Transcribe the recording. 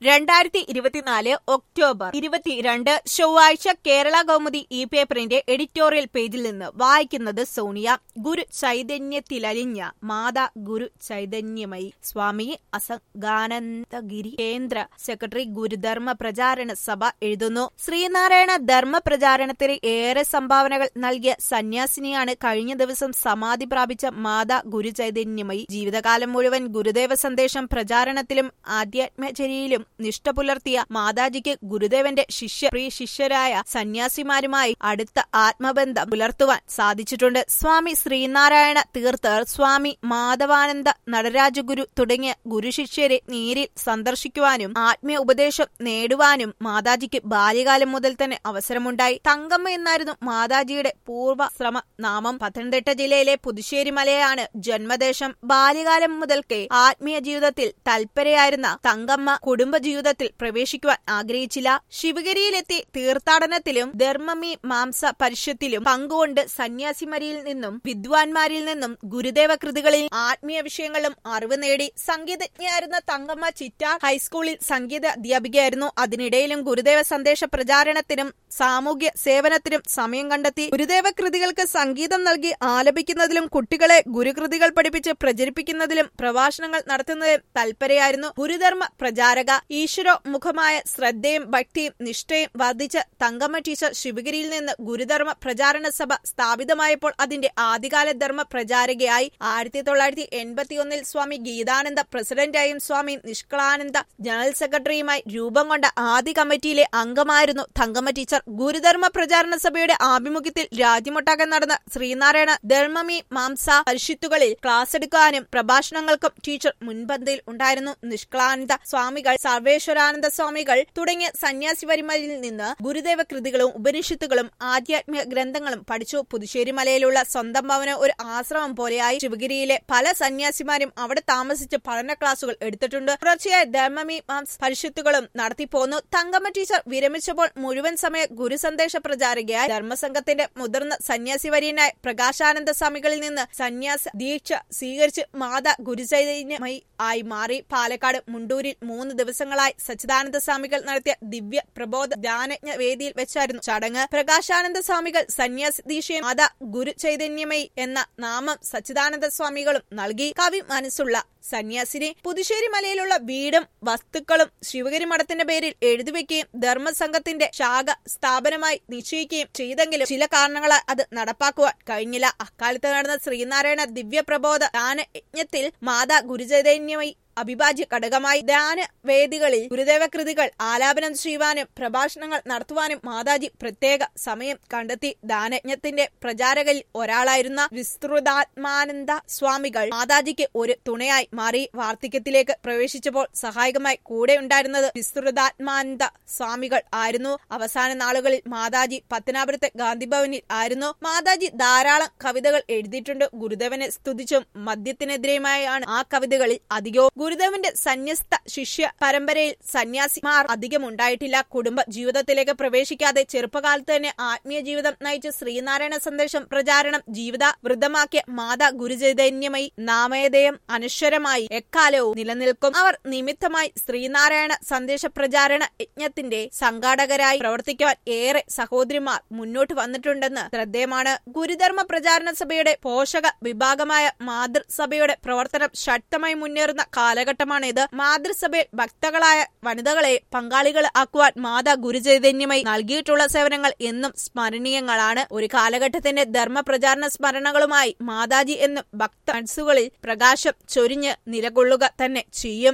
രണ്ടായിരത്തി ഇരുപത്തിനാല് ഒക്ടോബർ ഇരുപത്തിരണ്ട് ചൊവ്വാഴ്ച കേരള കൗമുദി ഇ പേപ്പറിന്റെ എഡിറ്റോറിയൽ പേജിൽ നിന്ന് വായിക്കുന്നത് സോണിയ ഗുരു ചൈതന്യത്തിലലിഞ്ഞ മാതാ ഗുരു ചൈതന്യമയി സ്വാമി അസംഗാനന്ദഗിരി കേന്ദ്ര സെക്രട്ടറി ഗുരുധർമ്മ പ്രചാരണ സഭ എഴുതുന്നു ശ്രീനാരായണ ധർമ്മ പ്രചാരണത്തിന് ഏറെ സംഭാവനകൾ നൽകിയ സന്യാസിനിയാണ് കഴിഞ്ഞ ദിവസം സമാധി പ്രാപിച്ച മാതാ ഗുരു ചൈതന്യമയി ജീവിതകാലം മുഴുവൻ ഗുരുദേവ സന്ദേശം പ്രചാരണത്തിലും ആധ്യാത്മചര്യയിലും നിഷ്ഠ പുലർത്തിയ മാതാജിക്ക് ഗുരുദേവന്റെ ശിഷ്യ പ്രിയ ശിഷ്യരായ സന്യാസിമാരുമായി അടുത്ത ആത്മബന്ധം പുലർത്തുവാൻ സാധിച്ചിട്ടുണ്ട് സ്വാമി ശ്രീനാരായണ തീർത്ഥർ സ്വാമി മാധവാനന്ദ നടരാജഗുരു തുടങ്ങിയ ഗുരുശിഷ്യരെ നേരിൽ സന്ദർശിക്കുവാനും ആത്മീയ ഉപദേശം നേടുവാനും മാതാജിക്ക് ബാല്യകാലം മുതൽ തന്നെ അവസരമുണ്ടായി തങ്കമ്മ എന്നായിരുന്നു മാതാജിയുടെ പൂർവ്വശ്രമ നാമം പത്തനംതിട്ട ജില്ലയിലെ പുതുശ്ശേരി മലയാണ് ജന്മദേശം ബാല്യകാലം മുതൽക്കേ ആത്മീയ ജീവിതത്തിൽ തൽപരയായിരുന്ന തങ്കമ്മ കുടുംബജീവിതത്തിൽ പ്രവേശിക്കുവാൻ ആഗ്രഹിച്ചില്ല ശിവഗിരിയിലെത്തി തീർത്ഥാടനത്തിലും ധർമ്മമി മാംസ പരിഷത്തിലും പങ്കുകൊണ്ട് സന്യാസിമരിയിൽ നിന്നും വിദ്വാൻമാരിൽ നിന്നും ഗുരുദേവ കൃതികളിൽ ആത്മീയ വിഷയങ്ങളിലും അറിവ് നേടി സംഗീതജ്ഞയായിരുന്ന തങ്കമ്മ ചിറ്റാർ ഹൈസ്കൂളിൽ സംഗീത അധ്യാപികയായിരുന്നു അതിനിടയിലും ഗുരുദേവ സന്ദേശ പ്രചാരണത്തിനും സാമൂഹ്യ സേവനത്തിനും സമയം കണ്ടെത്തി ഗുരുദേവ കൃതികൾക്ക് സംഗീതം നൽകി ആലപിക്കുന്നതിലും കുട്ടികളെ ഗുരുകൃതികൾ പഠിപ്പിച്ച് പ്രചരിപ്പിക്കുന്നതിലും പ്രഭാഷണങ്ങൾ നടത്തുന്നതിലും തൽപരയായിരുന്നു ഗുരുധർമ്മ പ്രചാരക ഈശ്വരോമുഖമായ ശ്രദ്ധയും ഭക്തിയും നിഷ്ഠയും വർദ്ധിച്ച തങ്കമ്മ ടീച്ചർ ശിവഗിരിയിൽ നിന്ന് ഗുരുധർമ്മ പ്രചാരണ സഭ സ്ഥാപിതമായപ്പോൾ അതിന്റെ ആദ്യകാല ധർമ്മ പ്രചാരകയായി ആയിരത്തി തൊള്ളായിരത്തി എൺപത്തിയൊന്നിൽ സ്വാമി ഗീതാനന്ദ പ്രസിഡന്റായും സ്വാമി നിഷ്കളാനന്ദ ജനറൽ സെക്രട്ടറിയുമായി രൂപം കൊണ്ട ആദ്യ കമ്മിറ്റിയിലെ അംഗമായിരുന്നു തങ്കമ്മ ടീച്ചർ ഗുരുധർമ്മ പ്രചാരണ സഭയുടെ ആഭിമുഖ്യത്തിൽ രാജ്യമൊട്ടാകെ നടന്ന ശ്രീനാരായണ ധർമ്മമി മാംസ പരിഷിത്തുകളിൽ ക്ലാസ് എടുക്കാനും പ്രഭാഷണങ്ങൾക്കും ടീച്ചർ മുൻപന്തിയിൽ ഉണ്ടായിരുന്നു നിഷ്കളാനന്ദ സ്വാമികൾ സർവേശ്വരാനന്ദ സ്വാമികൾ തുടങ്ങിയ സന്യാസിവരിമരിൽ നിന്ന് ഗുരുദേവ കൃതികളും ഉപനിഷത്തുകളും ആധ്യാത്മിക ഗ്രന്ഥങ്ങളും പഠിച്ചു പുതുശ്ശേരി മലയിലുള്ള സ്വന്തം ഭവനം ഒരു ആശ്രമം പോലെയായി ശിവഗിരിയിലെ പല സന്യാസിമാരും അവിടെ താമസിച്ച് പഠന ക്ലാസുകൾ എടുത്തിട്ടുണ്ട് തുടർച്ചയായി ധർമ്മമി മാംസ് പരിഷത്തുകളും നടത്തിപ്പോന്നു തങ്കമ്മ ടീച്ചർ വിരമിച്ചപ്പോൾ മുഴുവൻ സമയ ഗുരുസന്ദേശ പ്രചാരകയായി ധർമ്മസംഘത്തിന്റെ മുതിർന്ന സന്യാസി വര്യനായ പ്രകാശാനന്ദ സ്വാമികളിൽ നിന്ന് സന്യാസ ദീക്ഷ സ്വീകരിച്ച് മാതാ ഗുരുചൈതന്യമായി ആയി മാറി പാലക്കാട് മുണ്ടൂരിൽ മൂന്ന് ദിവസങ്ങളായി സച്ചിദാനന്ദ സ്വാമികൾ നടത്തിയ ദിവ്യ പ്രബോധ ധ്യാനജ്ഞ വേദിയിൽ വെച്ചായിരുന്നു ചടങ്ങ് പ്രകാശാനന്ദ സ്വാമികൾ സന്യാസി ദീക്ഷയും മാതാ ഗുരു ചൈതന്യമയി എന്ന നാമം സച്ചിദാനന്ദ സ്വാമികളും നൽകി കവി മനസ്സുള്ള സന്യാസിനെ പുതുശ്ശേരി മലയിലുള്ള വീടും വസ്തുക്കളും ശിവഗിരി മഠത്തിന്റെ പേരിൽ എഴുതിവെക്കുകയും ധർമ്മസംഘത്തിന്റെ ശാഖ സ്ഥാപനമായി നിശ്ചയിക്കുകയും ചെയ്തെങ്കിലും ചില കാരണങ്ങളാൽ അത് നടപ്പാക്കുവാൻ കഴിഞ്ഞില്ല അക്കാലത്ത് നടന്ന ശ്രീനാരായണ ദിവ്യപ്രബോധ ദാനയജ്ഞത്തിൽ മാതാ ഗുരുചൈതന്യമായി അവിഭാജ്യ ഘടകമായി ധ്യാനവേദികളിൽ ഗുരുദേവ കൃതികൾ ആലാപനം ചെയ്യുവാനും പ്രഭാഷണങ്ങൾ നടത്തുവാനും മാതാജി പ്രത്യേക സമയം കണ്ടെത്തി ദാനയജ്ഞത്തിന്റെ പ്രചാരകരിൽ ഒരാളായിരുന്ന വിസ്തൃതാത്മാനന്ദ സ്വാമികൾ മാതാജിക്ക് ഒരു തുണയായി മാറി വാർദ്ധക്യത്തിലേക്ക് പ്രവേശിച്ചപ്പോൾ സഹായകമായി കൂടെ ഉണ്ടായിരുന്നത് വിസ്തൃതാത്മാനന്ദ സ്വാമികൾ ആയിരുന്നു അവസാന നാളുകളിൽ മാതാജി പത്തനാപുരത്തെ ഗാന്ധിഭവനിൽ ആയിരുന്നു മാതാജി ധാരാളം കവിതകൾ എഴുതിയിട്ടുണ്ട് ഗുരുദേവനെ സ്തുതിച്ചും മദ്യത്തിനെതിരെയുമായാണ് ആ കവിതകളിൽ അധികവും ഗുരുദേവന്റെ സന്യസ്ത ശിഷ്യ പരമ്പരയിൽ സന്യാസിമാർ അധികം ഉണ്ടായിട്ടില്ല കുടുംബ ജീവിതത്തിലേക്ക് പ്രവേശിക്കാതെ ചെറുപ്പകാലത്ത് തന്നെ ആത്മീയ ജീവിതം നയിച്ച ശ്രീനാരായണ സന്ദേശം പ്രചാരണം ജീവിത വൃദ്ധമാക്കിയ മാതാ ഗുരുചൈതന്യമായി നാമേദയം അനശ്വരമായി എക്കാലവും നിലനിൽക്കും അവർ നിമിത്തമായി ശ്രീനാരായണ സന്ദേശ പ്രചാരണ യജ്ഞത്തിന്റെ സംഘാടകരായി പ്രവർത്തിക്കുവാൻ ഏറെ സഹോദരിമാർ മുന്നോട്ട് വന്നിട്ടുണ്ടെന്ന് ശ്രദ്ധേയമാണ് ഗുരുധർമ്മ പ്രചാരണ സഭയുടെ പോഷക വിഭാഗമായ മാതൃസഭയുടെ പ്രവർത്തനം ശക്തമായി മുന്നേറുന്ന കാലഘട്ടമാണിത് മാതൃസഭയിൽ ഭക്തകളായ വനിതകളെ പങ്കാളികൾ ആക്കുവാൻ മാതാ ഗുരുചൈതന്യമായി നൽകിയിട്ടുള്ള സേവനങ്ങൾ എന്നും സ്മരണീയങ്ങളാണ് ഒരു കാലഘട്ടത്തിന്റെ ധർമ്മ പ്രചാരണ സ്മരണകളുമായി മാതാജി എന്നും ഭക്ത മനസ്സുകളിൽ പ്രകാശം ചൊരിഞ്ഞ് നിലകൊള്ളുക തന്നെ ചെയ്യും